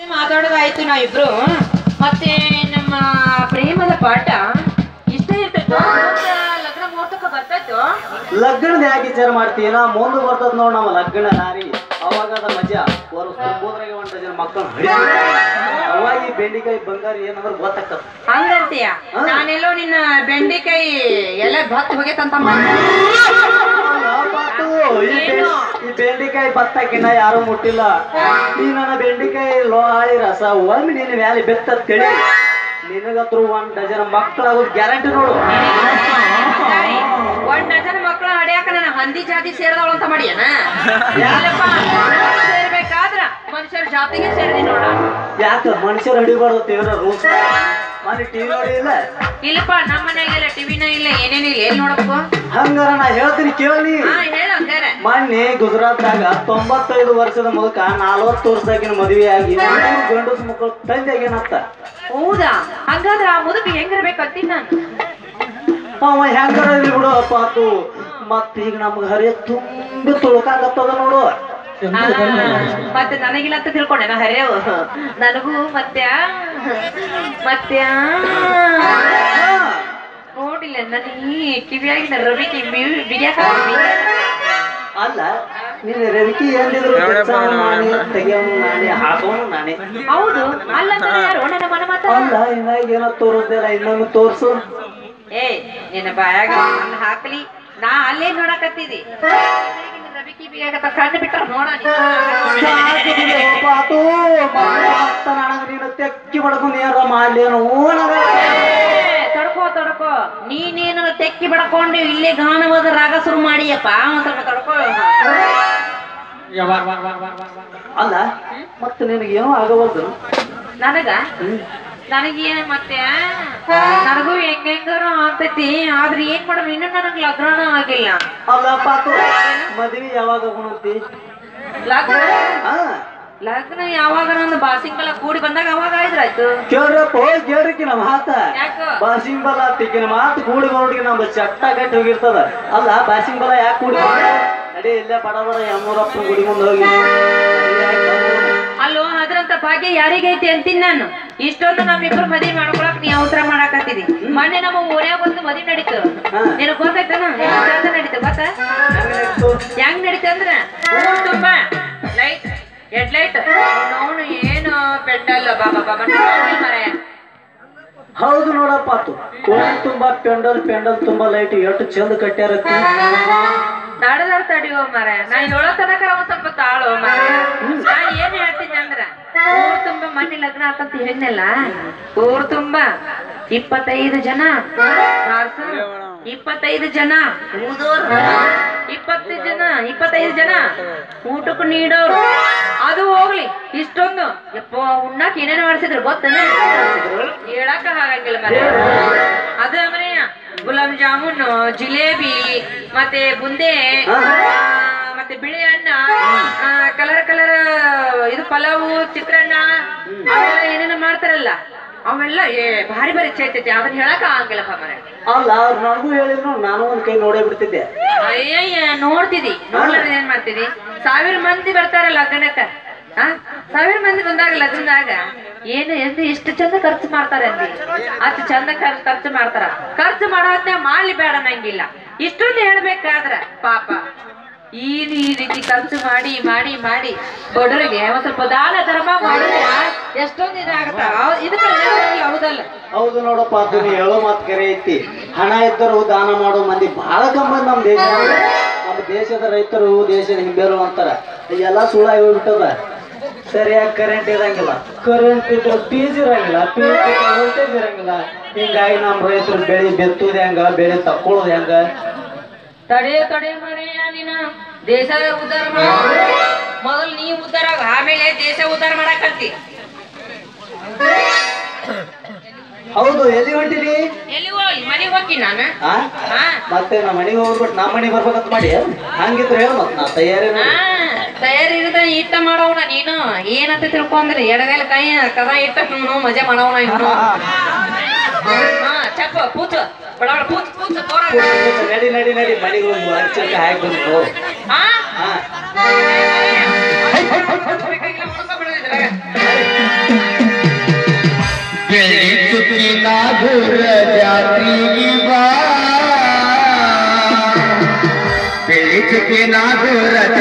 ಮಾತಾಡೋದಾಯ್ತು ನಾವಿಬ್ರು ಮತ್ತೆ ನಮ್ಮ ಪ್ರೇಮದ ಪಾಠ ಇಷ್ಟ ಇರ್ತೈತೋ ಮುಂದೆ ಲಗ್ನ ಮುಹೂರ್ತಕ್ಕೆ ಬರ್ತಾಯ್ತು ಲಗ್ನದ ಯಾಕೆ ವಿಚಾರ ಮಾಡ್ತೀವಿ ನಾ ಮುಂದೆ ಬರ್ತದ ನೋಡ್ ನಮ್ಮ ಲಗ್ನ ನಾರಿ ಅವಾಗ ಅದ ಮಜಾ ವರ್ಷ ತುಂಬೋದ್ರಾಗ ಒಂದ್ ಡಜನ್ ಮಕ್ಕಳು ಅವಾಗ ಈ ಬೆಂಡಿಕಾಯಿ ಬಂಗಾರ ಏನಂದ್ರ ಗೊತ್ತಾಗ್ತದ ಹಂಗಂತೀಯ ನಾನೆಲ್ಲೋ ನಿನ್ನ ಬೆಂಡೆಕಾಯಿ ಎಲೆ ಭತ್ ಹೋಗೈತಂತ ಮಾಡ್ದೆ. ಈ ಬೆ- ಈ ಬೆಂಡಿಕಾಯಿ ಭತ್ತಕ್ಕಿನ್ನ ಯಾರು ಮುಟ್ಟಿಲ್ಲ ಈ ನನ್ನ ಬೆಂಡಿಕಾಯಿ ಲೋ ಹಾಳಿ ರಸ ಒಮ್ಮೆ ನಿನ್ನ ಮ್ಯಾಲೆ ಬೆತ್ತ ತಿಳಿ ನಿನಗತ್ರ ಒಂದ್ ಡಜನ್ ಮಕ್ಕಳಾಗೋದು ಗ್ಯಾರಂಟಿ ನೋಡು ತಾಯಿ, ಒಂದ್ ಡಜನ್ ಮಕ್ಕಳು ಹಡಿಯಾಕ ನನ್ನ ಹಂದಿ ಜಾತಿ ಸೇರಿದವಳು ಅಂತ ಮಾಡಿಯನ ಇಲ್ಲಪ್ಪ ಸೇರ್ಬೇಕಾದ್ರ ಮನುಷ್ಯರ ಜಾತಿಗೆ ಸೇರಿದಿ ನೋಡ ಯಾಕ ಮನುಷ್ಯರು ಹಿಡಿಬಾರ್ದು ತೀವ್ರ ರೂಲ್ಸ್ ಮನೆ ಟಿವಿ ನೋಡಿ ಇಲ್ಲ ಇಲ್ಲಪ್ಪ ನಮ್ಮ ಮನೆಯಾಗೆಲ್ಲ ಟಿವಿನ ಇಲ್ಲ ಏನೇನಿಲ್ಲ ಏನ್ ನೋಡಬೇಕು ಹಂಗಾರ ನಾ ಹೇಳ್ತೀನಿ ಕೇಳಿ ಹಾ ಹೇಳ ಹಂಗಾರೆ ಮೊನ್ನೆ ಗುಜರಾತ್ದಾಗ ತೊಂಬತ್ತೈದು ವರ್ಷದ ಮೂಲಕ ನಲ್ವತ್ತು ವರ್ಷದಾಗಿನ ಮದುವೆ ಆಗಿ ಮೂರು ಗಂಡಸ ಮಕ್ಕಳು ತಂದೆ ಆಗ್ಯಾನತ್ತ ಹೌದಾ ಹಂಗಾದ್ರ ಆ ಮುದುಕ ಹೆಂಗಿರ್ಬೇಕು ಅಂತೀನಿ ನಾನು ಅವ ಹೆಂಗಾರ ಇರ್ಲಿ ಬಿಡು ಅಪ್ಪ ಆತು ಮತ್ತ ಈಗ ನಮ್ಗ ಹರಿಯ ತುಂಬಿ ತುಳ್ಕಾಕತ್ತದ ನೋಡು ಆ, ಮತ್ತೆ ನನಗಿಲ್ಲ ಅಂತ ತಿಳ್ಕೊಂಡೆ ನಾ ಹರಿಯವು ನನಗೂ ಮತ್ತೆ ಮತ್ತೆ ನೋಡಿಲ್ಲ ನನ್ನ ಈ ಕಿವಿಯಾಗಿನ ರವಿ ಕಿವಿ ಬಿಗಿಯಾಕ ಅಲ್ಲ ನಿನ್ನ ರವಿಕಿ ಎಂದಿದ್ರು ಕೆಲ್ಸವನ್ನ ನಾನೇ ತೆಗಿಯವನು ನಾನೇ ಹಾಕೋನು ನಾನೇ ಹೌದು ಅಲ್ಲ ಅಂದ್ರೆ ಯಾರು ನನ್ನ ಮನ ಮಾತಾಡ ಅಲ್ಲ ಇನ್ನಾಗ ಏನೋ ತೋರಿಸ್ದಿಲ್ಲ ಇನ್ನೊಮ್ಮೆ ತೋರ್ಸು ಏ ನಿನ್ನ ಬಾಯಾಗ ನನ್ನ ಹಾಕ್ಲಿ ನಾ ಅಲ್ಲೇ ನೋಡಕತ್ತಿದಿ ರವಿ ಕಿವಿಯಾಗ ಕಣ್ಣು ಬಿಟ್ಟ ನೋಡ ಸಾಕು ಬಿಡು ಅಪ್ಪ ಆತು ಮತ್ತ ನನಗ ನೀನು ತೆಕ್ಕಿ ಬಡ್ಕೊಂಡು ಏನಾರ ಮಾಡ್ಲೇನು ನನಗ ತಡ್ಕೋ ತಡ್ಕೋ ನೀನೇನು ತೆಕ್ಕಿ ಬಡ್ಕೊಂಡು ಇಲ್ಲೇ ಗಾನವಾದ ರಾಗ ಶುರು ಮಾಡಿಯಪ್ಪ ಒಂದ್ ಸ್ವಲ್ಪ ತಡ್ಕೋ ಅಲ್ಲ ಮತ್ತೆ ನಿನಗೇನೋ ಆಗವಲ್ದು ನನಗ ನನಗೆ ಮತ್ತೆ ನನಗೂ ಹೆಂಗ ಹೆಂಗಾರು ಆಗ್ತೈತಿ ಆದ್ರೆ ಏನ್ ಮಾಡೋದು ಇನ್ನು ನನಗ್ ಲಗ್ನ ಆಗಿಲ್ಲ ಅಲ್ಲ ಪಾತು ಮದ್ವಿ ಯಾವಾಗ ಹೋಗುಣಂತಿ ಲಗ್ನ ಹಾ ಲಗ್ನ ಯಾವಾಗ ನಂದು ಬಾಸಿಂಗಲ ಕೂಡಿ ಬಂದಾಗ ಅವಾಗ ಆಯ್ತು ಕೇಳ್ರಪ್ಪ ಹೋಗಿ ಕೇಳ್ರಿಕಿ ನಮ್ಮ ಮಾತ ಯಾಕ ಬಾಸಿಂಗ್ ಬಲ ತಿಕ್ಕಿನ ಮಾತು ಕೂಡಿ ನೋಡಿಗೆ ನಮ್ಮ ಚಟ್ಟ ಕಟ್ಟಿ ಹೋಗಿರ್ತದ ಅಲ್ಲ ಬಾಸಿಂಗ್ ಬಲ ಯಾಕೆ ಕೂಡಿ ನಡಿ ಇಲ್ಲೇ ಬಡ ಬಡ ಯಮ್ಮೂರಪ್ಪನ ಗುಡಿ ಮುಂದೆ ಹೋಗಿ ಅಲ್ಲೋ ಅದ್ರಂತ ಭಾಗ್ಯ ಯಾರಿಗೈತಿ ಅಂತೀನಿ ನಾನು ಇಷ್ಟೊಂದು ನಮ್ಮಿಬ್ರು ಮದ್ವಿ ಮಾಡ್ಕೊಳಕ್ ನೀ ಅವಸರ ಮಾಡಾಕತ್ತಿದಿ ಮೊನ್ನೆ ನಮ್ಮ ಊರ್ಯಾಗ ಒಂದು ಮದ್ವಿ ನಡೀತು ಹಾ. ನಿನಗ್ ಗೊತ್ತಾಯ್ತನ ಚಂದ ನಡೀತು ಗೊತ್ತಾ ಹೆಂಗ್ ನಡೀತು ಅಂದ್ರ ಊರ್ ತುಂಬಾ ಲೈಟ್ ಹೆಡ್ ಲೈಟ್ ಅವನು ಏನು ಪೆಂಡಲ್ ಬಾಬಾ ಬಾಬಾ ನೋಡಿಲ್ ಮರೆ ಹೌದು ನೋಡಪ್ಪ ಆತು ಕೋಣೆ ತುಂಬಾ ಪೆಂಡಲ್ ಪೆಂಡಲ್ ತುಂಬಾ ಲೈಟ್ ಎಷ್ಟು ಚಂದ ಕಟ್ಟ್ಯಾರ ನಡೆದಾರ ತಡಿಯೋ ಮರ ನಾ ಹೇಳೋ ತನಕ ಒಂದ್ ಸ್ವಲ್ಪ ತಾಳೋ ಮರ ನಾ ಏನ್ ಹೇಳ್ತೀನಿ ಅಂದ್ರ ಊರ್ ತುಂಬಾ ಮನೆ ಲಗ್ನ ಆತಂತ ಹೇಳಿದ್ನಲ್ಲ ಊರ್ ತುಂಬಾ ಇಪ್ಪತ್ತೈದು ಜನ ಸಾರ್ಸು. ಇಪ್ಪತ್ತೈದು ಜನ ಊದೋರು ಇಪ್ಪತ್ತೈದು ಜನ ಇಪ್ಪತ್ತೈದು ಜನ ಊಟಕ್ಕೂ ನೀಡೋರು ಅದು ಹೋಗ್ಲಿ ಇಷ್ಟೊಂದು ಯಪ್ಪ ಉಣ್ಣಾಕ್ ಏನೇನು ಮಾಡಿಸಿದ್ರು ಗೊತ್ತೇನೆ ಹೇಳಕ್ಕ ಆಗಂಗಿಲ್ಲ ಮರ ಅದು ಅಂದ್ರೆ ಗುಲಾಬ್ ಜಾಮೂನ್ ಜಿಲೇಬಿ ಮತ್ತೆ ಬುಂದೆ ಆ, ಮತ್ತೆ ಬಿಳಿ ಅನ್ನ ಕಲರ್ ಕಲರ್ ಇದು ಪಲಾವು ಚಿತ್ರಾನ್ನ ಅವೆಲ್ಲ ಏನೇನೋ ಮಾಡ್ತಾರಲ್ಲ ಅವೆಲ್ಲ ಏ ಭಾರಿ ಭಾರಿ ಚೈತೈತಿ ಅದನ್ನ ಹೇಳಕ್ ಆಗಂಗಿಲ್ಲಪ್ಪ ಮನೆ ಅಲ್ಲ ಅವ್ರು ನನಗೂ ಹೇಳಿದ್ರು ನಾನು ಒಂದ್ ಕೈ ನೋಡೇ ಬಿಡ್ತಿದ್ದೆ ಅಯ್ಯಯ್ಯ ನೋಡ್ತಿದಿ ನೋಡ್ಲಾರ್ದ ಏನ್ ಮಾಡ್ತಿದಿ ಸಾವಿರ ಮಂದಿ ಬರ್ತಾರ ಲಗ್ನಕ್ಕ ಆ ಸಾವಿರ ಮಂದಿ ಬಂದಾಗ ಲಗ್ನದಾಗ ಏನು ಎಂದು ಎಷ್ಟು ಚಂದ ಖರ್ಚು ಮಾಡ್ತಾರೆ ಅಂದಿ ಅಷ್ಟು ಚಂದ ಖರ್ಚು ಖರ್ಚು ಮಾಡ್ತಾರ ಖರ್ಚು ಮಾಡತ್ತೆ ಮಾಡ್ಲಿ ಬೇಡ ನಂಗಿಲ್ಲ ಇಷ್ಟೊಂದು ಹೇಳ್ಬೇಕಾದ್ರ ಪಾಪ ಈ ಈ ರೀತಿ ಖರ್ಚು ಮಾಡಿ ಮಾಡಿ ಮಾಡಿ ಬಡವರಿಗೆ ಒಂದ್ ಸ್ವಲ್ಪ ದಾನ ಧರ್ಮ ಮಾಡಿದ್ರೆ ಎಷ್ಟೊಂದು ಇದಾಗತ್ತ ಇದಕ್ಕೆ ಹೌದಲ್ಲ ಹೌದು ನೋಡಪ್ಪ ಅದು ನೀ ಹೇಳೋ ಮಾತು ಕರೆ ಐತಿ ಹಣ ಇದ್ದರು ದಾನ ಮಾಡೋ ಮಂದಿ ಬಹಳ ಕಮ್ಮಿ ನಮ್ಮ ದೇಶ ನಮ್ಮ ದೇಶದ ರೈತರು ದೇಶದ ಹಿಂಬೇರು ಅಂತಾರ ಎಲ್ಲ ಸುಳ್ಳಾಗಿ ಹೋಗ್ಬಿಟ್ಟದ ಸರಿಯಾಗಿ ಕರೆಂಟ್ ಇರಂಗಿಲ್ಲ ಕರೆಂಟ್ ಇದ್ರೆ ಫೀಸ್ ಇರಂಗಿಲ್ಲ ಫೀಸ್ ವೋಲ್ಟೇಜ್ ಇರಂಗಿಲ್ಲ ಹಿಂಗಾಗಿ ನಮ್ಮ ರೈತರು ಬೆಳೆ ಬೆತ್ತುದು ಹೆಂಗ ಬೆಳೆ ತಕ್ಕೊಳ್ಳೋದು ಹೆಂಗ ತಡೆ ತಡೆ ಮರೆಯ ನೀನ ದೇಶ ಉದ್ಧಾರ ಮಾಡ ಮೊದಲು ನೀ ಉದ್ಧಾರ ಆಗ, ಆಮೇಲೆ ದೇಶ ಉದ್ಧಾರ ಮಾಡಕಂತಿ ಹೌದು ಎಲ್ಲಿ ಹೊಂಟಿರಿ ಎಲ್ಲಿ ಹೋಗಿ ಮನೆಗೆ ಹೋಗಿ ನಾನು ಆ ಹಾ ಮತ್ತೆ ನಮ್ಮ ಮನೆಗೆ ಹೋಗ್ಬಿಟ್ಟು ನಮ್ಮ ಮನೆಗೆ ಬರ್ಬೇಕಂತ ಮಾಡಿ ಹಂಗಿದ್ರೆ ಹೇಳ ಮತ್ ನಾ ತಯಾರಿ ಹಾ, ತಯಾರಿ ಇರದ ಇಟ್ಟ ಮಾಡವನ ನೀನು ಏನಂತ ತಿಳ್ಕೊಂಡ್ರಿ ಎಡಗೈಲ ಕೈ ಕದ ಇಟ್ಟ ಹ್ಞೂ ಮಜಾ ಮಾಡವನ ಇನ್ನು ಹಾ ಚಪ್ಪ ಪೂಚು ಬಡ ಬಡ ಪೂಚು ಪೂಚು ತೋರ ನಡಿ ನಡಿ ನಡಿ ಮನೆಗೆ ಹೋಗಿ ಅರ್ಚಕ ಹಾಕಿ ಬಂದು ಹಾ ಹಾ ಬೇಕಾಗಿಲ್ಲ, ಮುಡ್ಕೊಂಡ್ ಬಿಡು ಇದ್ರಾಗ. ಪ್ರೀತಿ ನಾಗೂರ